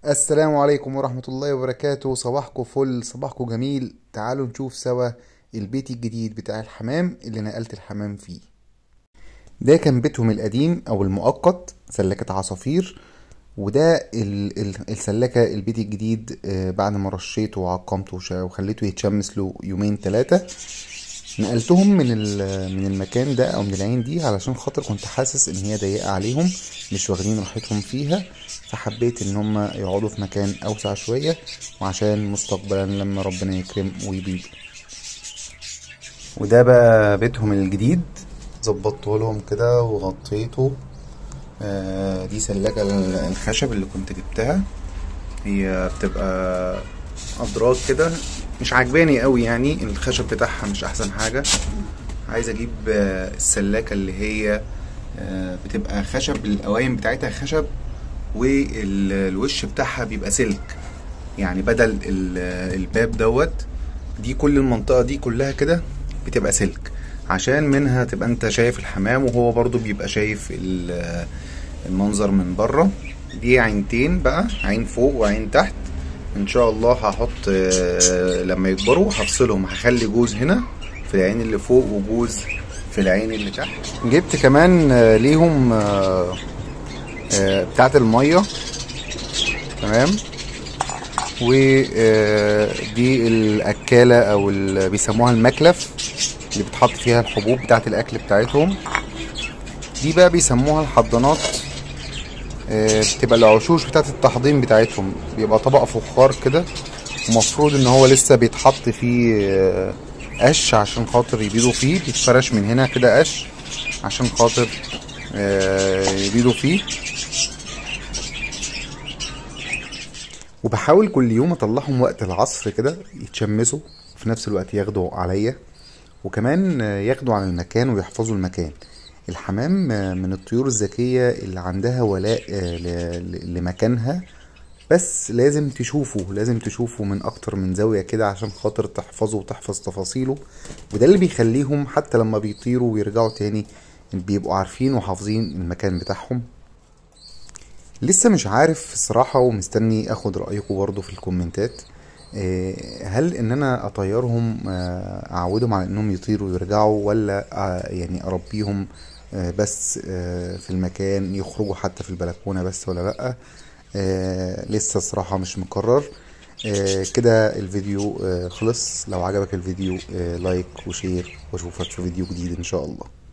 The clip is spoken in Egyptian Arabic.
السلام عليكم ورحمة الله وبركاته صباحكم فل صباحكم جميل تعالوا نشوف سوا البيت الجديد بتاع الحمام اللي نقلت الحمام فيه ده كان بيتهم القديم او المؤقت سلكة عصافير وده ال ال السلكة البيت الجديد آه، بعد ما رشيته وعقمته وش- وخليته يتشمس له يومين ثلاثة نقلتهم من ال- من المكان ده او من العين دي علشان خاطر كنت حاسس ان هي ضيقة عليهم مش واخدين راحتهم فيها فحبيت ان هم يقعدوا في مكان اوسع شوية وعشان مستقبلا لما ربنا يكرم ويبيضوا وده بقى بيتهم الجديد ظبطته لهم كده وغطيته آه، دي سلاجة الخشب اللي كنت جبتها هي بتبقى أدراج كده مش عجباني قوي يعني الخشب بتاعها مش أحسن حاجة عايز أجيب آه، السلاكة اللي هي آه، بتبقى خشب القوايم بتاعتها خشب والوش بتاعها بيبقى سلك يعني بدل ال- الباب دوت دي كل المنطقة دي كلها كده بتبقى سلك عشان منها تبقى انت شايف الحمام وهو برضو بيبقى شايف ال- المنظر من بره دي عينتين بقى عين فوق وعين تحت ان شاء الله هحط آه، لما يكبروا هفصلهم هخلي جوز هنا في العين اللي فوق وجوز في العين اللي تحت جبت كمان آه، ليهم آه، آه، بتاعت المية تمام ودي الأكالة أو اللي بيسموها المكلف اللي بتحط فيها الحبوب بتاعت الأكل بتاعتهم دي بقى بيسموها الحضانات آه، بتبقى العشوش بتاعت التحضير بتاعتهم بيبقى طبق فخار كده ومفروض ان هو لسه بيتحط فيه آه، قش عشان خاطر يبيضوا فيه بيتفرش من هنا كده قش عشان خاطر آه، يبيضوا فيه وبحاول كل يوم اطلعهم وقت العصر كده يتشمسوا وفي نفس الوقت ياخدوا عليا وكمان آه، ياخدوا عن المكان ويحفظوا المكان الحمام آه، من الطيور الذكية اللي عندها ولاء آه، ل- ل- لمكانها بس لازم تشوفه لازم تشوفه من اكتر من زاوية كده عشان خاطر تحفظه وتحفظ تفاصيله وده اللي بيخليهم حتى لما بيطيروا ويرجعوا تاني بيبقوا عارفين وحافظين المكان بتاعهم لسه مش عارف الصراحة ومستني اخد رأيكم برضو في الكومنتات آه، هل ان انا اطيرهم آه، اعودهم على انهم يطيروا ويرجعوا ولا آه، يعني اربيهم آه، بس آه، في المكان يخرجوا حتى في البلكونة بس ولا لأ آه، لسه الصراحة مش مقرر آه، كده الفيديو آه، خلص لو عجبك الفيديو آه، لايك وشير واشوفك في فيديو جديد ان شاء الله